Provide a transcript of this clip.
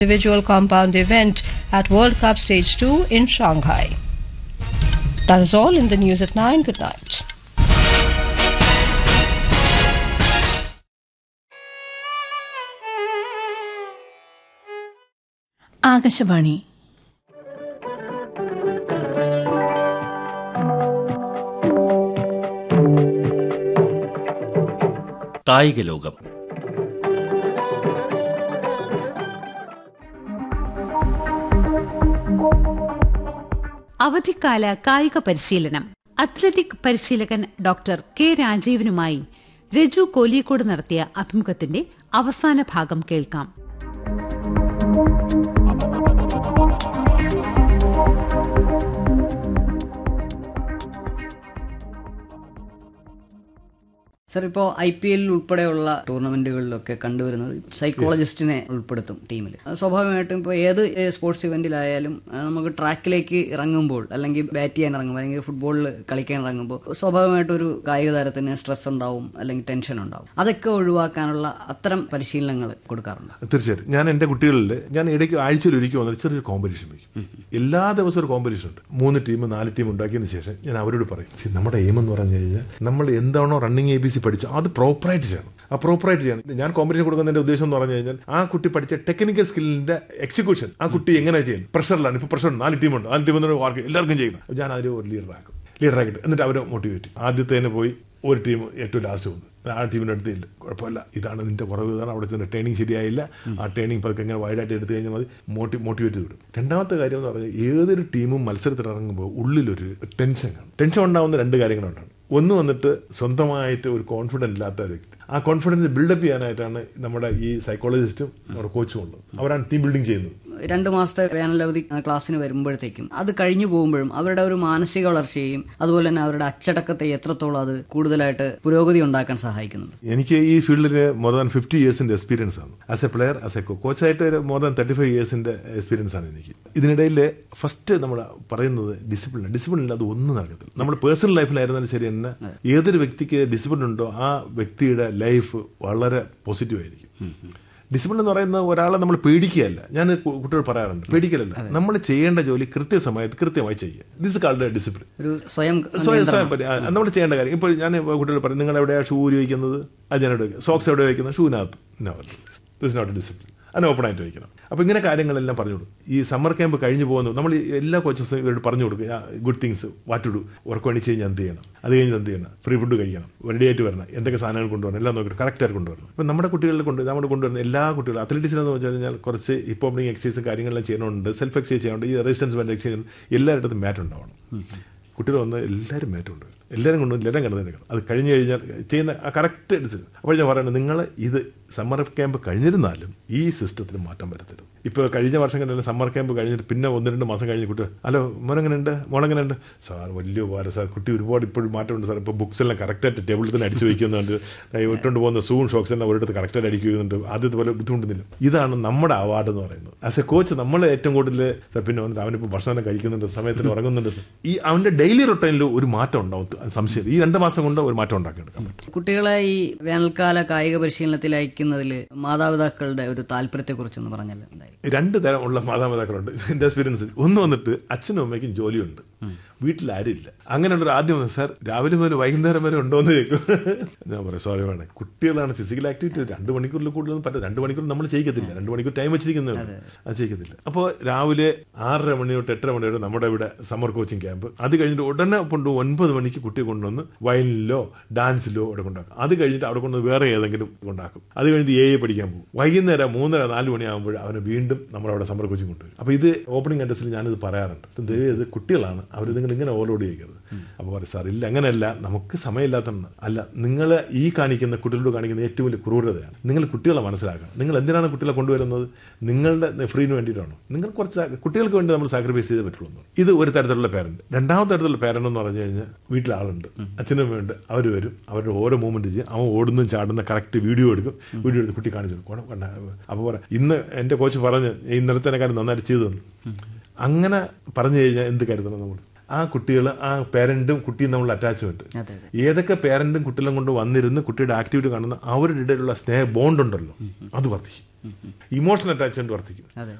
individual compound event at World Cup Stage 2 in Shanghai. That is all in the news at 9. Good night. Akashvani കായിക ലോകം അവധിക്കാല കായിക പരിശീലനം athletic പരിശീലകൻ doctor K രാജീവനുമായി രജു കോലിയക്കോട് നടത്തിയ അഭിമുഖത്തിന്റെ അവസാന ഭാഗം കേൾക്കാം സർ ഇപ്പോൾ ഐ പി എല്ലിൽ ഉൾപ്പെടെയുള്ള ടൂർണമെന്റുകളിലൊക്കെ കണ്ടുവരുന്നത് സൈക്കോളജിസ്റ്റിനെ ഉൾപ്പെടുത്തും ടീമിൽ സ്വാഭാവികമായിട്ടും ഇപ്പോൾ ഏത് സ്പോർട്സ് ഇവന്റിലായാലും ആ, നമുക്ക് ട്രാക്കിലേക്ക് ഇറങ്ങുമ്പോൾ അല്ലെങ്കിൽ ബാറ്റ് ചെയ്യാൻ ഇറങ്ങുമ്പോൾ അല്ലെങ്കിൽ ഫുട്ബോളിൽ കളിക്കാൻ ഇറങ്ങുമ്പോൾ സ്വാഭാവികമായിട്ടും ഒരു കായിക താരത്തിന് സ്ട്രെസ് ഉണ്ടാവും അല്ലെങ്കിൽ ടെൻഷൻ ഉണ്ടാവും അതൊക്കെ ഒഴിവാക്കാനുള്ള അത്തരം പരിശീലനങ്ങൾ കൊടുക്കാറുണ്ട് തീർച്ചയായിട്ടും ഞാൻ എൻ്റെ കുട്ടികളിൽ ഞാൻ ഇടയ്ക്ക് ആഴ്ചയിൽ ഒരിക്കൽ വന്നിട്ട് ചെറിയൊരു കോമ്പറ്റീഷൻ വയ്ക്കും എല്ലാ ദിവസവും ഒരു കോമ്പറ്റീഷൻ ഉണ്ട് മൂന്ന് ടീം നാല് ടീം ഉണ്ടാക്കിയതിന് ശേഷം ഞാൻ അവരോട് പറയും "See, നമ്മുടെ എയിം എന്ന് പറഞ്ഞു കഴിഞ്ഞാൽ നമ്മൾ എന്താണോ റണ്ണിങ് എ ബി സി പഠിച്ചോ അത് പ്രോപ്പറായിട്ട് ചെയ്യണം ആ പ്രോപ്പറായിട്ട് ചെയ്യണം ഞാൻ കോമ്പറ്റീഷൻ കൊടുക്കുന്നതിന്റെ ഉദ്ദേശം എന്ന് പറഞ്ഞു കഴിഞ്ഞാൽ ആ കുട്ടി പഠിച്ച ടെക്നിക്കൽ സ്കില്ലിന്റെ എക്സിക്യൂഷൻ ആ കുട്ടി എങ്ങനെ ചെയ്യും പ്രഷറിലാണ് ഇപ്പൊ പ്രഷർ നാല് ടീമുണ്ട് നാല് ടീം വർക്ക് എല്ലാവർക്കും ചെയ്യണം ഞാൻ അതിൽ ഒരു ലീഡറാക്കും ലീഡറാക്കിയിട്ട് എന്നിട്ട് അവരെ മോട്ടിവേറ്റ് ചെയ്യും ആദ്യത്തേന് പോയി ഒരു ടീം ഏറ്റവും ലാസ്റ്റ് വന്നു ആ ടീമിൻ്റെ അടുത്തില്ല കുഴപ്പമില്ല ഇതാണ് നിന്റെ കുറവ് ഇതാണ് അവിടെ ചെന്ന് ട്രെയിനിങ് ശരിയായില്ല ആ ട്രെയിനിങ് പതുക്കെ ഇങ്ങനെ വൈഡായിട്ട് എടുത്തു കഴിഞ്ഞാൽ മതി മോട്ടി മോട്ടിവേറ്റ് വിടും രണ്ടാമത്തെ കാര്യം എന്ന് പറഞ്ഞാൽ ഏതൊരു ടീമും മത്സരത്തിൽ ഇറങ്ങുമ്പോൾ ഉള്ളിലൊരു ടെൻഷൻ കാണും ടെൻഷൻ ഉണ്ടാകുന്ന രണ്ട് കാര്യങ്ങളുണ്ടാണ് ഒന്ന് വന്നിട്ട് സ്വന്തമായിട്ട് ഒരു കോൺഫിഡൻസ് ഇല്ലാത്ത ഒരു വ്യക്തി ആ കോൺഫിഡൻസ് ബിൽഡപ്പ് ചെയ്യാനായിട്ടാണ് നമ്മുടെ ഈ സൈക്കോളജിസ്റ്റും നമ്മുടെ കോച്ചും ഉള്ളത് അവരാണ് ടീം ബിൽഡിംഗ് ചെയ്യുന്നത് രണ്ട് മാസത്തെ വേനലവധി ക്ലാസ്സിന് വരുമ്പോഴത്തേക്കും അത് കഴിഞ്ഞു പോകുമ്പോഴും അവരുടെ ഒരു മാനസിക വളർച്ചയെയും അതുപോലെ തന്നെ അവരുടെ അച്ചടക്കത്തെ എത്രത്തോളം അത് കൂടുതലായിട്ട് പുരോഗതി ഉണ്ടാക്കാൻ സഹായിക്കുന്നുണ്ട് എനിക്ക് ഈ ഫീൽഡിൽ മോർ ദാൻ ഫിഫ്റ്റി ഇയേഴ്സിന്റെ എക്സ്പീരിയൻസ് ആണ് as a player as a കോച്ചായിട്ട് മോർ ദാൻ തേർട്ടി ഫൈവ് ഇയേഴ്സിന്റെ എക്സ്പീരിയൻസ് ആണ് എനിക്ക് ഇതിനിടയിൽ ഫസ്റ്റ് നമ്മൾ പറയുന്നത് ഡിസിപ്ലിൻ ഡിസിപ്ലിൻ ഇല്ലാതെ ഒന്നും നടക്കത്തില്ല നമ്മുടെ പേഴ്സണൽ ലൈഫിലായിരുന്നാലും ശരി തന്നെ ഏതൊരു വ്യക്തിക്ക് ഡിസിപ്ലിൻ ഉണ്ടോ ആ വ്യക്തിയുടെ ലൈഫ് വളരെ പോസിറ്റീവ് ആയിരിക്കും ഡിസിപ്ലിൻ എന്ന് പറയുന്നത് ഒരാളെ നമ്മൾ പേടിക്കുകയല്ല ഞാൻ കു- കുട്ടികൾ പറയാറുണ്ട് പേടിക്കലല്ല നമ്മൾ ചെയ്യേണ്ട ജോലി കൃത്യസമയത്ത് കൃത്യമായി ചെയ്യുക ദിസ് കാൾഡ് ഡിസിപ്ലിൻ ഒരു സ്വയം സ്വയം സ്വയം പരി- ആ, നമ്മൾ ചെയ്യേണ്ട കാര്യം ഇപ്പോൾ ഞാൻ കുട്ടികൾ പറയും നിങ്ങൾ എവിടെയാണ് ഷൂ ഉപയോഗിക്കുന്നത് അത് ഞാൻ എവിടെ സോക്സ് എവിടെ വയ്ക്കുന്നത് ഷൂവിനകത്ത് നോ ദിസ് നോട്ട് ഡിസിപ്ലിൻ അതിന് ഓപ്പൺ ആയിട്ട് വയ്ക്കണം അപ്പോൾ ഇങ്ങനെ കാര്യങ്ങളെല്ലാം പറഞ്ഞു കൊടുക്കും ഈ സമ്മർ ക്യാമ്പ് കഴിഞ്ഞ് പോകുന്നു നമ്മൾ ഈ എല്ലാ കോച്ചസും ഇവരോട് പറഞ്ഞു കൊടുക്കുക good things what to do work പണിച്ച് കഴിഞ്ഞാൽ എന്ത് ചെയ്യണം അത് കഴിഞ്ഞ് എന്ത് ചെയ്യണം ഫ്രീ ഫുഡ് കഴിക്കണം റെഡി ആയിട്ട് വരണം എന്തൊക്കെ സാധനങ്ങൾ കൊണ്ടുവരണം എല്ലാം നോക്കിയിട്ട് കറക്റ്റായിട്ട് കൊണ്ടുവരണം അപ്പോൾ നമ്മുടെ കുട്ടികളിൽ കൊണ്ട് നമ്മൾ കൊണ്ടുവരുന്ന എല്ലാ കുട്ടികളും അത്ലറ്റിക്സിനെന്ന് വെച്ച് കഴിഞ്ഞാൽ കുറച്ച് ഹിപ്പ് ഹോപ്പിംഗ് എക്സസൈസും കാര്യങ്ങളെല്ലാം ചെയ്യണമുണ്ട് സെൽഫ് എക്സസൈസ് ചെയ്യണമുണ്ട് ഈ റെസിസ്റ്റൻസ് ബാൻഡ് എക്സസൈസ് എല്ലാവരുടെ മാറ്റ് ഉണ്ടാവണം കുട്ടികൾ വന്ന് എല്ലാവരും മാറ്റമുണ്ട് എല്ലാവരും കൊണ്ട് എല്ലാവരും കിടന്നിരിക്കണം അത് കഴിഞ്ഞ് കഴിഞ്ഞാൽ ചെയ്യുന്ന ആ കറക്റ്റ് ഡിസിഷൻ അപ്പോൾ ഞാൻ പറയുന്നത് നിങ്ങൾ ഇത് സമ്മർ ക്യാമ്പ് കഴിഞ്ഞിരുന്നാലും ഈ സിസ്റ്റത്തിന് മാറ്റം വരത്തരുത് ഇപ്പോൾ കഴിഞ്ഞ വർഷം കണ്ടല്ലോ സമ്മർ ക്യാമ്പ് കഴിഞ്ഞിട്ട് പിന്നെ ഒന്ന് രണ്ട് മാസം കഴിഞ്ഞ് കുട്ടി ഹലോ മോനെങ്ങനെയുണ്ട് മോളെങ്ങനെയുണ്ട് സാർ വലിയ ഉപകാരം സാർ കുട്ടി ഒരുപാട് ഇപ്പോഴും മാറ്റമുണ്ട് സാർ ഇപ്പോൾ ബുക്സ് എല്ലാം കറക്റ്റായിട്ട് ടേബിളിൽ തന്നെ അടിച്ചു വയ്ക്കുന്നുണ്ട് ഇട്ടുകൊണ്ട് പോകുന്ന സൂൺ ഷോക്സ് എല്ലാം ഒരിടത്ത് കറക്റ്റായിട്ട് അടിക്കുന്നുണ്ട് ആദ്യത്തെ പോലെ ബുദ്ധിമുട്ടുന്നില്ല ഇതാണ് നമ്മുടെ അവാർഡ് എന്ന് പറയുന്നത് ആസ് എ കോച്ച് നമ്മൾ ഏറ്റവും കൂടുതൽ സാർ പിന്നെ വന്നിട്ട് അവനിപ്പോൾ ഭക്ഷണം കഴിക്കുന്നുണ്ട് സമയത്തിന് ഉറങ്ങുന്നുണ്ട് ഈ അവൻ്റെ ഡെയിലി റൊട്ടൈനിൽ ഒരു മാറ്റം ഉണ്ടാവും അത് സംശയം ഈ രണ്ട് മാസം കൊണ്ട് ഒരു മാറ്റം ഉണ്ടാക്കിയെടുക്കാൻ പറ്റും കുട്ടികളെ ഈ വേനൽക്കാല കായിക പരിശീലനത്തിൽ അയക്കുന്നതിൽ മാതാപിതാക്കളുടെ ഒരു താല്പര്യത്തെക്കുറിച്ചൊന്ന് പറഞ്ഞാൽ എന്തായി രണ്ട് തരം ഉള്ള മാതാപിതാക്കളുണ്ട് എൻ്റെ എക്സ്പീരിയൻസിൽ ഒന്ന് വന്നിട്ട് അച്ഛനും അമ്മയ്ക്കും ജോലിയുണ്ട് വീട്ടിൽ ആരുമില്ല അങ്ങനെയുള്ള ഒരു ആദ്യം വന്നു സാർ രാവിലെ മുതൽ വൈകുന്നേരം വരെ ഉണ്ടോ എന്ന് ചോദിക്കും ഞാൻ പറയാം സോറി വേണം കുട്ടികളാണ് ഫിസിക്കൽ ആക്ടിവിറ്റി രണ്ട് മണിക്കൂറിൽ കൂടുതലൊന്നും പറ്റില്ല രണ്ട് മണിക്കൂർ നമ്മൾ ചെയ്യിക്കത്തില്ല രണ്ട് മണിക്കൂർ ടൈം വെച്ചിരിക്കുന്നേ ഉള്ളൂ അത് ചെയ്യിക്കത്തില്ല അപ്പോൾ രാവിലെ ആറര മണി തൊട്ട് എട്ടര മണി വരെ നമ്മുടെ ഇവിടെ സമ്മർ കോച്ചിങ് ക്യാമ്പ് അത് കഴിഞ്ഞിട്ട് ഉടനെ കൊണ്ട് ഒൻപത് മണിക്ക് കുട്ടിയെ കൊണ്ടുവന്ന് വയലിനിലോ ഡാൻസിലോ അവിടെ കൊണ്ടാക്കും അത് കഴിഞ്ഞിട്ട് അവിടെ കൊണ്ട് വേറെ ഏതെങ്കിലും കൊണ്ടാക്കും അത് കഴിഞ്ഞിട്ട് എ പഠിക്കാൻ പോകും വൈകുന്നേരം മൂന്നര നാല് മണിയാകുമ്പോൾ അവന് വീണ്ടും നമ്മളവിടെ സമ്മർ കോച്ചിങ് കൊണ്ടുവരും അപ്പോൾ ഇത് ഓപ്പണിംഗ് കണ്ടസ്റ്റിൽ ഞാനിത് പറയാറുണ്ട് ദയവ് ഇത് കുട്ടികളാണ് അവർ നിങ്ങൾ ഇങ്ങനെ ഓവർലോഡ് ചെയ്യരുത് അപ്പോൾ പറയും സാർ ഇല്ല അങ്ങനെയല്ല നമുക്ക് സമയമില്ലാത്തതാണ് അല്ല നിങ്ങൾ ഈ കാണിക്കുന്ന കുട്ടികളോട് കാണിക്കുന്ന ഏറ്റവും വലിയ ക്രൂരതയാണ് നിങ്ങൾ കുട്ടികളെ മനസ്സിലാക്കണം നിങ്ങൾ എന്തിനാണ് കുട്ടികളെ കൊണ്ടുവരുന്നത് നിങ്ങളുടെ ഫ്രീന് വേണ്ടിയിട്ടാണോ നിങ്ങൾ കുറച്ച് കുട്ടികൾക്ക് വേണ്ടി നമ്മൾ സാക്രിഫൈസ് ചെയ്തേ പറ്റുള്ളൂ എന്ന് പറയും. ഇത് ഒരു തരത്തിലുള്ള പേരന്റ് രണ്ടാമത്തെ തരത്തിലുള്ള പേരന്റ് എന്ന് പറഞ്ഞു കഴിഞ്ഞാൽ വീട്ടിൽ ആളുണ്ട് അച്ഛനും അമ്മയുണ്ട് അവർ വരും അവരുടെ ഓരോ മൂവ്മെന്റ് ചെയ്യും അവൻ ഓടുന്നതും ചാടുന്ന കറക്റ്റ് വീഡിയോ എടുക്കും വീഡിയോ എടുത്ത് കുട്ടി കാണിച്ചു കൊടുക്കും കണ്ട അപ്പോൾ പറയാം ഇന്ന് എൻ്റെ കോച്ച് പറഞ്ഞ് ഇന്നലത്തെ കാര്യം നന്നായിട്ട് ചെയ്തു തന്നു അങ്ങനെ പറഞ്ഞു കഴിഞ്ഞാൽ എന്ത് കരുതണം നമ്മൾ ആ കുട്ടികൾ ആ പേരന്റും കുട്ടിയും തമ്മിലുള്ള അറ്റാച്ച്മെന്റ് അതെ, ഏതൊക്കെ പേരന്റും കുട്ടികളും കൊണ്ട് വന്നിരുന്ന് കുട്ടിയുടെ ആക്ടിവിറ്റി കാണുന്ന അവരുടെ ഇടയിലുള്ള സ്നേഹ ബോണ്ട് ഉണ്ടല്ലോ അത് വർദ്ധിക്കും ഇമോഷണൽ അറ്റാച്ച്മെന്റ് വർദ്ധിക്കും അതെ